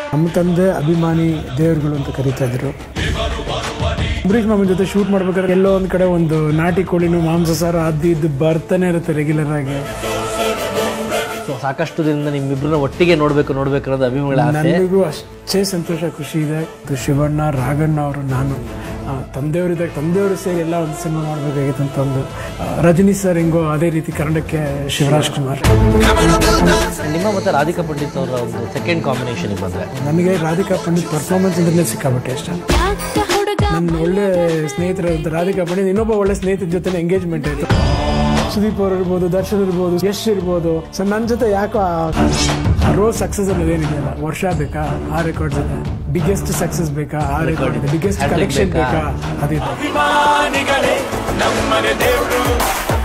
ನಮ್ಮ ತಂದೆ ಅಭಿಮಾನಿ ದೇವರುಗಳು ಅಂತ ಕರೀತಾ ಇದ್ರು ಅಂಬರೀಷ್ ಮಾಮನ್ ಜೊತೆ ಶೂಟ್ ಮಾಡ್ಬೇಕಾದ್ರೆ ಎಲ್ಲೋ ಒಂದು ಕಡೆ ಒಂದು ನಾಟಿ ಕೋಳಿನೂ ಮಾಂಸ ಸಾರು ಅದು ಇದು ಬರ್ತಾನೆ ಇರುತ್ತೆ ರೆಗ್ಯುಲರ್ ಆಗಿ ಸೊ ಸಾಕಷ್ಟು ದಿನದಿಂದ ನಿಮ್ಮಿಬ್ಬರನ್ನ ಒಟ್ಟಿಗೆ ನೋಡಬೇಕು ನೋಡಬೇಕು ಅನ್ನೋದು ಅಭಿಮಾನಿಗಳ ಆಸೆ ನನಗೂ ಅಷ್ಟೇ ಸಂತೋಷ ಖುಷಿ ಇದೆ ಇದು ಶಿವಣ್ಣ ರಾಘಣ್ಣ ಅವರು ನಾನು ಆ, ತಂದೆಯವರಿದ್ದಾಗ ತಂದೆಯವರು ಸೇರಿ ಎಲ್ಲ ಒಂದು ಸಿನಿಮಾ ಮಾಡಬೇಕಾಗಿತ್ತು ಅಂತ ಒಂದು ಆ, ರಜನಿ ಸರ್ ಹೆಂಗೋ ಅದೇ ರೀತಿ ಕನ್ನಡಕ್ಕೆ ಶಿವರಾಜ್ ಕುಮಾರ್ ನಿಮ್ಮ ಮತ್ತೆ ರಾಧಿಕಾ ಪಂಡಿತ್ ಅವರ ಒಂದು ಸೆಕೆಂಡ್ ಕಾಂಬಿನೇಷನ್ ಬಂದ್ರೆ ನನಗೆ ರಾಧಿಕಾ ಪಂಡಿತ್ ಪರ್ಫಾರ್ಮೆನ್ಸ್ ಅಂದ್ರೆ ಸಿಕ್ಕಾಬಟ್ಟೆ ಇಷ್ಟ ನನ್ನ ಒಳ್ಳೆ ಸ್ನೇಹಿತರು ರಾಧಿಕಾ ಪಂಡಿತ್ ಇನ್ನೊಬ್ಬ ಒಳ್ಳೆ ಸ್ನೇಹಿತರ ಜೊತೆ ಎಂಗೇಜ್ಮೆಂಟ್ ಆಯಿತು ಸುದೀಪ್ ಅವ್ರು ಇರ್ಬೋದು ದರ್ಶನ್ ಇರ್ಬೋದು ಯಶ್ ಇರ್ಬೋದು ಸೊ ನನ್ನ ಜೊತೆ ಯಾಕೋ ಆ ರೋಲ್ ಸಕ್ಸಸ್ ಅನ್ನೋದು ಏನಿದೆಯಲ್ಲ ವರ್ಷ ಬೇಕಾ ಆ ರೆಕಾರ್ಡ್ ಜೊತೆ ಬಿಗ್ಗೆಸ್ಟ್ ಸಕ್ಸಸ್ ಬೇಕಾ ಆ ರೆಕಾರ್ಡ್ ಇದೆ ಬಿಗ್ಗೆಸ್ಟ್ Hat-trick ಕಲೆಕ್ಷನ್ ಬೇಕಾ? ಬೇಕಾ ಅದಿದೆ ಅಭಿಮಾನಿಗಳೇ ನಮ್ಮನೆ ದೇವ್ರು